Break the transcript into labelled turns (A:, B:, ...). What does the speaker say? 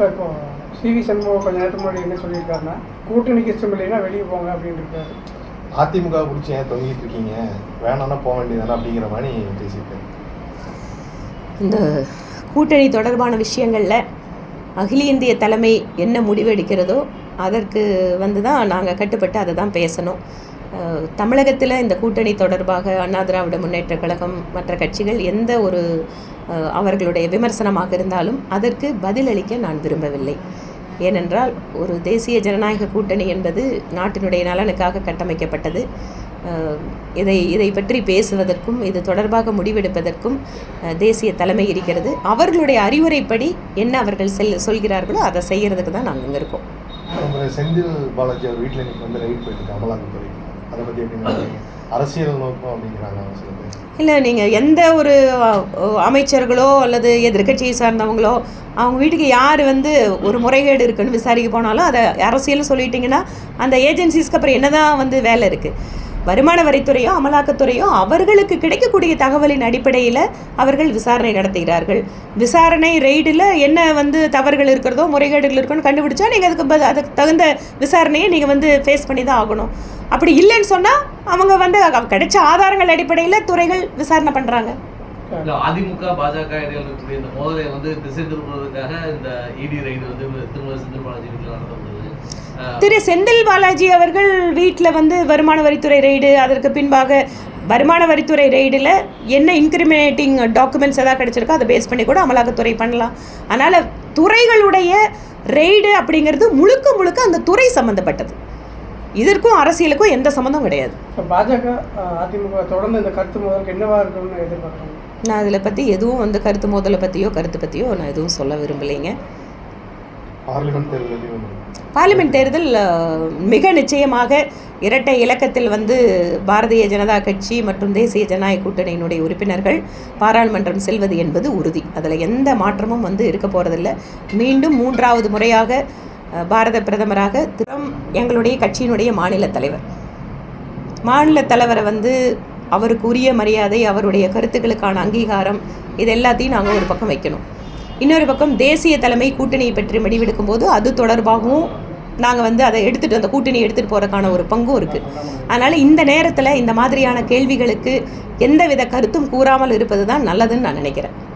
A: Sir இப்போ CV Shanmugam கொஞ்ச நேரத்துக்கு முன்னாடி என்ன சொல்லியிருக்காருன்னா கூட்டணிக்கு இஷ்டம் இல்லைன்னா வெளியே போங்க அப்படின்னு இருக்காரு
B: அதிமுக பிடிச்சி ஏன் தொங்கிட்டு இருக்கீங்க வேணாம்னா போக வேண்டியதானே அப்படிங்கிற மாதிரி பேசியிருக்காரு
C: இந்த கூட்டணி தொடர்பான விஷயங்களில் அகில இந்திய தலைமை என்ன முடிவு எடுக்கிறதோ அதற்கு வந்து தான் நாங்கள் கட்டுப்பட்டு அதை தான் பேசணும் அஹ், தமிழகத்தில் இந்த கூட்டணி தொடர்பாக அண்ணா திராவிட முன்னேற்ற கழகம் மற்ற கட்சிகள் எந்த ஒரு அஹ், அவர்களுடைய விமர்சனமாக இருந்தாலும் அதற்கு பதிலளிக்க நான் விரும்பவில்லை ஏனென்றால் ஒரு தேசிய ஜனநாயக கூட்டணி என்பது நாட்டினுடைய நலனுக்காக கட்டமைக்கப்பட்டது அஹ், இதை இதை பற்றி பேசுவதற்கும் இது தொடர்பாக முடிவெடுப்பதற்கும் அஹ், தேசிய தலைமை இருக்கிறது அவர்களுடைய அறிவுரைப்படி என்ன அவர்கள் செல் சொல்கிறார்களோ அதை செய்கிறதுக்கு தான் நாங்கள் இங்கே இருக்கோம்
B: நம்ம செந்தில் பாலாஜி அவர் வீட்டில் இன்னைக்கு வந்து ரைட் போயிட்டு அமலாக்கத்துறை அதை பற்றி எப்படி நினைக்கிறீங்க? அரசியல் நோக்கம் அப்படிங்கிறாங்க அவங்க சில பேர்
C: இல்லை நீங்கள் எந்த ஒரு அஹ், அமைச்சர்களோ அல்லது எதிர்க்கட்சியை சார்ந்தவங்களோ அவங்க வீட்டுக்கு யார் வந்து ஒரு முறைகேடு இருக்குன்னு விசாரிக்க போனாலும் அதை அரசியல்னு சொல்லிட்டீங்கன்னா அந்த ஏஜென்சிஸ்க்கு அப்புறம் என்னதான் வந்து வேலை இருக்குது வருமான வரித்துறையோ அமலாக்கத்துறையோ அவர்களுக்கு கிடைக்கக்கூடிய தகவலின் அடிப்படையில் அவர்கள் விசாரணை நடத்துகிறார்கள் விசாரணை ரெய்டில் என்ன வந்து தவறுகள் இருக்கிறதோ முறைகேடுகள் இருக்குன்னு கண்டுபிடிச்சா நீங்கள் அதுக்கு ப- அதுக்கு தகுந்த விசாரணையை நீங்கள் வந்து ஃபேஸ் பண்ணி தான் ஆகணும் அப்படி இல்லைன்னு சொன்னால் அவங்க வந்து அ- கிடைச்ச ஆதாரங்கள் அடிப்படையில் துறைகள் விசாரணை பண்ணுறாங்க
D: இல்ல அதிமுக பாஜக இடையில இருக்கக்கூடிய இந்த மோதலை வந்து திசை திருப்புறதுக்காக இந்த இடி ரைடு வந்து திருமதி செந்தில் பாலாஜி வீட்டில் நடத்தப்படுது அஹ்
C: திரு செந்தில் பாலாஜி அவர்கள் வீட்டில் வந்து வருமான வரித்துறை ரெய்டு அதற்கு பின்பாக வருமான வரித்துறை ரெய்டில் என்ன இன்கிரிமினேட்டிங் டாக்குமெண்ட்ஸ் எதாவது கிடைச்சிருக்கோ அதை பேஸ் பண்ணி கூட அமலாக்கத்துறை பண்ணலாம் அதனால் துறைகளுடைய ரெய்டு அப்படிங்கிறது முழுக்க முழுக்க அந்த துறை சம்மந்தப்பட்டது இதற்கும் அரசியலுக்கும் எந்த சம்மந்தம் கிடையாது
A: இப்போ பாஜக அஹ், அதிமுக தொடர்ந்து இந்த கருத்து முதலுக்கு என்னவா இருக்கும்னு எதிர்பார்க்குறாங்க
C: நான் அதில் பற்றி எதுவும் வந்து கருத்து மோதலை பற்றியோ கருத்து பற்றியோ நான் எதுவும் சொல்ல விரும்பலைங்க
B: பார்லிமெண்ட் தேர்தலையும்
C: பார்லிமெண்ட் தேர்தல் அஹ், மிக நிச்சயமாக இரட்டை இலக்கத்தில் வந்து பாரதிய ஜனதா கட்சி மற்றும் தேசிய ஜனநாயக கூட்டணியினுடைய உறுப்பினர்கள் பாராளுமன்றம் செல்வது என்பது உறுதி அதில் எந்த மாற்றமும் வந்து இருக்க போகிறதில்ல மீண்டும் மூன்றாவது முறையாக அஹ், பாரத பிரதமராக திறம் எங்களுடைய கட்சியினுடைய மாநில தலைவர் மாநில தலைவரை வந்து அவருக்கு உரிய மரியாதை அவருடைய கருத்துக்களுக்கான அங்கீகாரம் இது எல்லாத்தையும் நாங்கள் ஒரு பக்கம் வைக்கணும் இன்னொரு பக்கம் தேசிய தலைமை கூட்டணியை பற்றி முடிவெடுக்கும் போது அது தொடர்பாகவும் நாங்கள் வந்து அதை எடுத்துகிட்டு அந்த கூட்டணி எடுத்துகிட்டு போகிறதுக்கான ஒரு பங்கும் இருக்குது அதனால் இந்த நேரத்தில் இந்த மாதிரியான கேள்விகளுக்கு எந்தவித கருத்தும் கூறாமல் இருப்பது தான் நல்லதுன்னு நான் நினைக்கிறேன்